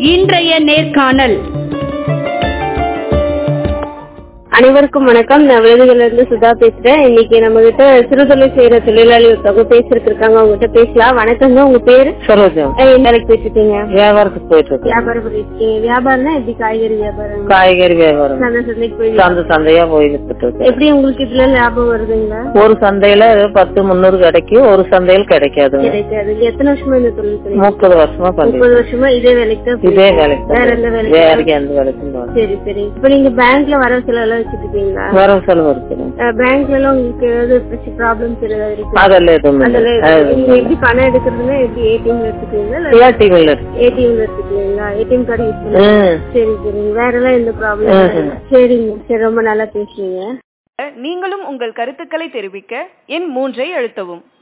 இன்றைய நேர்காணல் அனைவருக்கும் வணக்கம் நான் விருதுகள்ல இருந்து சுதா பேசுறேன் இன்னைக்கு நம்ம கிட்ட சிறுதொழில் செய்யற தொழிலாளி ஒருத்தவங்க பேசுறதுக்கு இருக்காங்க அவங்க கிட்ட பேசலாம் வணக்கங்க உங்க பேரு சரோஜா அஹ் என்ன வேலைக்கு போயிட்டு இருக்கீங்க வியாபாரத்துக்கு போயிட்டு இருக்கு வியாபாரம் பண்ணிட்டு இருக்கீங்க வியாபாரம்னா எப்படி காய்கறி வியாபாரம் காய்கறி வியாபாரம் சந்தை சந்தைக்கு போய் சந்தை சந்தையா போயிட்டு இருக்கு எப்படி உங்களுக்கு இதுல லாபம் வருதுங்களா ஒரு சந்தையில பத்து முந்நூறு கிடைக்கும் ஒரு சந்தையில் கிடைக்காதுங்க கிடைக்காது எத்தனை வருஷமா இந்த தொழில் பண்ணீங்க முப்பது வருஷமா பண்ணி முப்பது வருஷமா இதே வேலைக்கு தான் இதே போறீங்க. வேலைக்கு வேற தான் எந்த போறேன். வேலைக்கு வேற எந்த வேலைக்கும் போறேன். சரி சரி இப்ப நீங்க பேங்க்ல வர செலவு வச்சுட்டு இருக்கீங்களா வரவு செலவு இருக்குது பேங்க்ல எல்லாம் உங்களுக்கு ஏதாவது ப்ராப்ளம்ஸ் ஏதாவது இருக்கு அதெல்லாம் எதுவும் அதுல இல்லை நீங்க எப்படி பணம் எடுக்கிறதுனா எப்படி ஏடிஎம்ல எடுத்துக்கீங்களா இல்ல ஏடிஎம்ல இருக்கு ஏடிஎம்ல எடுத்துக்கீங்களா ஏடிஎம் கார்டு யூஸ் பண்ணுங்க ம். சரி சரிங்க வேற எல்லாம் எந்த ப்ராப்ளம் ம்ஹும். சரிங்க சரி ரொம்ப நல்லா பேசுறீங்க நீங்களும் உங்கள் கருத்துக்களை தெரிவிக்க எண் மூன்றை அழுத்தவும்